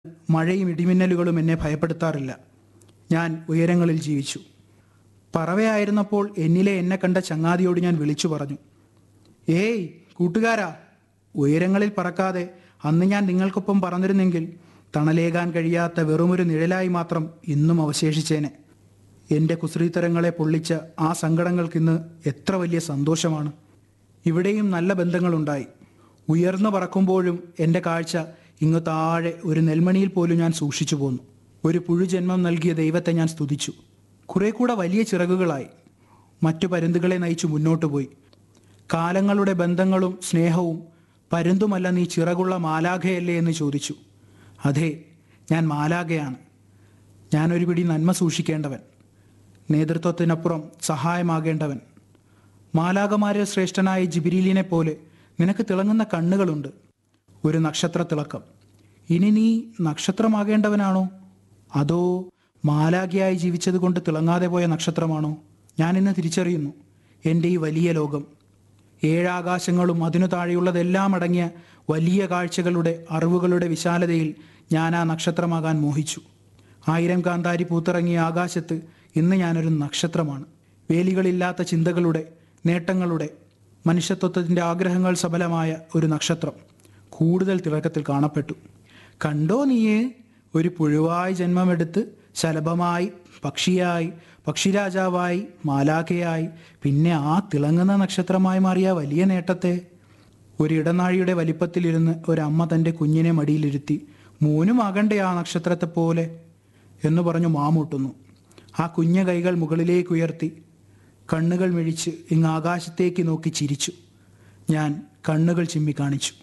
മഴയും ഇടിമിന്നലുകളും എന്നെ ഭയപ്പെടുത്താറില്ല ഞാൻ ഉയരങ്ങളിൽ ജീവിച്ചു പറവയായിരുന്നപ്പോൾ എന്നിലെ എന്നെ കണ്ട ചങ്ങാതിയോട് ഞാൻ വിളിച്ചു പറഞ്ഞു ഏയ് കൂട്ടുകാരാ ഉയരങ്ങളിൽ പറക്കാതെ അന്ന് ഞാൻ നിങ്ങൾക്കൊപ്പം പറഞ്ഞിരുന്നെങ്കിൽ തണലേകാൻ കഴിയാത്ത വെറുമൊരു നിഴലായി മാത്രം ഇന്നും അവശേഷിച്ചേനെ എൻ്റെ കുസൃതരങ്ങളെ പൊള്ളിച്ച ആ സങ്കടങ്ങൾക്കിന്ന് എത്ര വലിയ സന്തോഷമാണ് ഇവിടെയും നല്ല ബന്ധങ്ങളുണ്ടായി ഉയർന്നു പറക്കുമ്പോഴും എൻ്റെ കാഴ്ച ഇങ്ങ് താഴെ ഒരു നെൽമണിയിൽ പോലും ഞാൻ സൂക്ഷിച്ചു പോന്നു ഒരു പുഴുജന്മം നൽകിയ ദൈവത്തെ ഞാൻ സ്തുതിച്ചു കുറെ കൂടെ വലിയ ചിറകുകളായി മറ്റു പരുന്തുകളെ നയിച്ചു മുന്നോട്ട് പോയി കാലങ്ങളുടെ ബന്ധങ്ങളും സ്നേഹവും പരുന്തുമല്ല നീ ചിറകുള്ള മാലാഖയല്ലേ എന്ന് ചോദിച്ചു അതെ ഞാൻ മാലാഖയാണ് ഞാനൊരു പിടി നന്മ സൂക്ഷിക്കേണ്ടവൻ നേതൃത്വത്തിനപ്പുറം സഹായമാകേണ്ടവൻ മാലാകമാരിൽ ശ്രേഷ്ഠനായ ജിബിരിലിനെ പോലെ നിനക്ക് തിളങ്ങുന്ന കണ്ണുകളുണ്ട് ഒരു നക്ഷത്ര തിളക്കം ഇനി നീ നക്ഷത്രമാകേണ്ടവനാണോ അതോ മാലാഖയായി ജീവിച്ചത് കൊണ്ട് തിളങ്ങാതെ പോയ നക്ഷത്രമാണോ ഞാൻ ഇന്ന് തിരിച്ചറിയുന്നു എൻ്റെ ഈ വലിയ ലോകം ഏഴാകാശങ്ങളും അതിനു താഴെയുള്ളതെല്ലാം അടങ്ങിയ വലിയ കാഴ്ചകളുടെ അറിവുകളുടെ വിശാലതയിൽ ഞാൻ ആ നക്ഷത്രമാകാൻ മോഹിച്ചു ആയിരം കാന്താരി പൂത്തിറങ്ങിയ ആകാശത്ത് ഇന്ന് ഞാനൊരു നക്ഷത്രമാണ് വേലികളില്ലാത്ത ചിന്തകളുടെ നേട്ടങ്ങളുടെ മനുഷ്യത്വത്തിൻ്റെ ആഗ്രഹങ്ങൾ സഫലമായ ഒരു നക്ഷത്രം കൂടുതൽ തിളക്കത്തിൽ കാണപ്പെട്ടു കണ്ടോ നീയേ ഒരു പുഴുവായി ജന്മമെടുത്ത് ശലഭമായി പക്ഷിയായി പക്ഷിരാജാവായി മാലാഖയായി പിന്നെ ആ തിളങ്ങുന്ന നക്ഷത്രമായി മാറിയ വലിയ നേട്ടത്തെ ഒരു ഇടനാഴിയുടെ വലിപ്പത്തിലിരുന്ന് ഒരമ്മ തൻ്റെ കുഞ്ഞിനെ മടിയിലിരുത്തി മൂന്നുമാകണ്ടേ ആ നക്ഷത്രത്തെ പോലെ എന്ന് പറഞ്ഞു മാമൂട്ടുന്നു ആ കുഞ്ഞ കൈകൾ മുകളിലേക്ക് ഉയർത്തി കണ്ണുകൾ മിഴിച്ച് ഇങ്ങ് ആകാശത്തേക്ക് നോക്കി ചിരിച്ചു ഞാൻ കണ്ണുകൾ ചിമ്മി കാണിച്ചു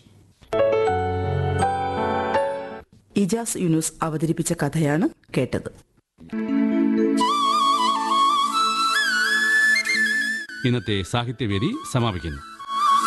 ഇജാസ് യൂനുസ് അവതരിപ്പിച്ച കഥയാണ് കേട്ടത് ഇന്നത്തെ സാഹിത്യവേദി സമാപിക്കുന്നു